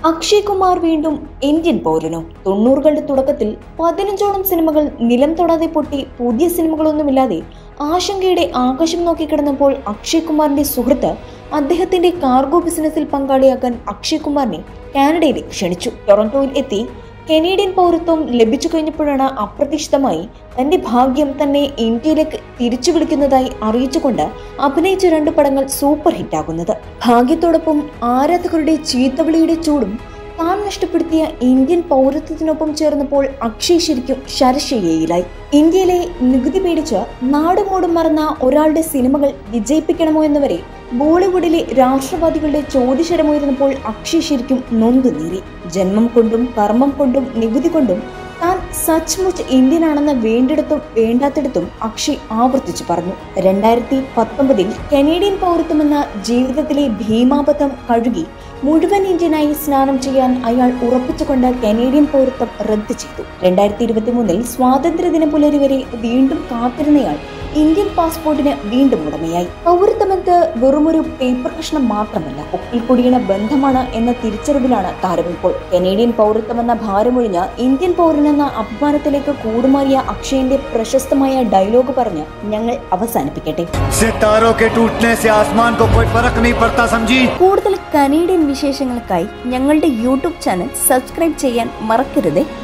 അക്ഷയ് കുമാർ വീണ്ടും ഇന്ത്യൻ പൗരനോ തൊണ്ണൂറുകളുടെ തുടക്കത്തിൽ പതിനഞ്ചോളം സിനിമകൾ നിലം തൊടാതെ പൊട്ടി പുതിയ സിനിമകളൊന്നുമില്ലാതെ ആശങ്കയുടെ ആകാശം നോക്കിക്കിടന്നപ്പോൾ അക്ഷയ് കുമാറിന്റെ സുഹൃത്ത് അദ്ദേഹത്തിന്റെ കാർഗോ ബിസിനസ്സിൽ പങ്കാളിയാക്കാൻ അക്ഷയ് കുമാറിനെ കാനഡയിലേക്ക് ക്ഷണിച്ചു ടൊറന്റോയിൽ എത്തി കനേഡിയൻ പൗരത്വം ലഭിച്ചു കഴിഞ്ഞപ്പോഴാണ് അപ്രതീക്ഷിതമായി തന്റെ ഭാഗ്യം തന്നെ ഇന്ത്യയിലേക്ക് തിരിച്ചു വിളിക്കുന്നതായി അറിയിച്ചുകൊണ്ട് അഭിനയിച്ച രണ്ട് പടങ്ങൾ സൂപ്പർ ഹിറ്റാകുന്നത് ഭാഗ്യത്തോടൊപ്പം ആരാധകരുടെ ചീത്തവിളിയുടെ ചൂടും താൻ നഷ്ടപ്പെടുത്തിയ ഇന്ത്യൻ പൗരത്വത്തിനൊപ്പം ചേർന്നപ്പോൾ അക്ഷയ് ശരിക്കും ശരശയ്യയിലായി ഇന്ത്യയിലെ നികുതി പേടിച്ച് നാടുമോടും മറന്ന ഒരാളുടെ സിനിമകൾ വിജയിപ്പിക്കണമോ എന്നവരെ ബോളിവുഡിലെ രാഷ്ട്രവാദികളുടെ ചോദ്യശരമുയർന്നപ്പോൾ അക്ഷയ് ശരിക്കും നൊന്തു നീറി ജന്മം കൊണ്ടും കർമ്മം കൊണ്ടും നികുതി കൊണ്ടും താൻ സച്ച്മുച്ച് ഇന്ത്യനാണെന്ന് വേണ്ടിടത്തും വേണ്ടാത്തിടത്തും അക്ഷയ് ആവർത്തിച്ചു പറഞ്ഞു രണ്ടായിരത്തി പത്തൊമ്പതിൽ കനേഡിയൻ പൗരത്വമെന്ന ജീവിതത്തിലെ ഭീമാബദ്ധം കഴുകി മുഴുവൻ ഇന്ത്യനായി സ്നാനം ചെയ്യാൻ അയാൾ ഉറപ്പിച്ചുകൊണ്ട് കനേഡിയൻ പൗരത്വം റദ്ദ് ചെയ്തു രണ്ടായിരത്തി ഇരുപത്തി മൂന്നിൽ സ്വാതന്ത്ര്യദിന പുലരി വരെ വീണ്ടും കാത്തിരുന്നയാൾ ഇന്ത്യൻ പാസ്പോർട്ടിന് വീണ്ടും ഉടമയായി പൗരത്വമെന്നത് വെറുമൊരു പേപ്പർ കഷ്ണം മാത്രമല്ല ഒപ്പിൽ കുടിയണ ബന്ധമാണ് എന്ന തിരിച്ചറിവിലാണ് താരമിപ്പോൾ കനേഡിയൻ പൗരത്വമെന്ന ഭാരമൊഴിഞ്ഞ ഇന്ത്യൻ പൗരനെന്ന അഭിമാനത്തിലേക്ക് കൂടുമാറിയ അക്ഷയന്റെ പ്രശസ്തമായ ഡയലോഗ് പറഞ്ഞ് ഞങ്ങൾ അവസാനിപ്പിക്കട്ടെ सितारों के टूटने से आसमान को कोई फर्क नहीं पड़ता समझी കൂടുതൽ കനേഡിയൻ വിശേഷങ്ങൾക്കായി ഞങ്ങളുടെ യൂട്യൂബ് ചാനൽ സബ്സ്ക്രൈബ് ചെയ്യാൻ മറക്കരുത്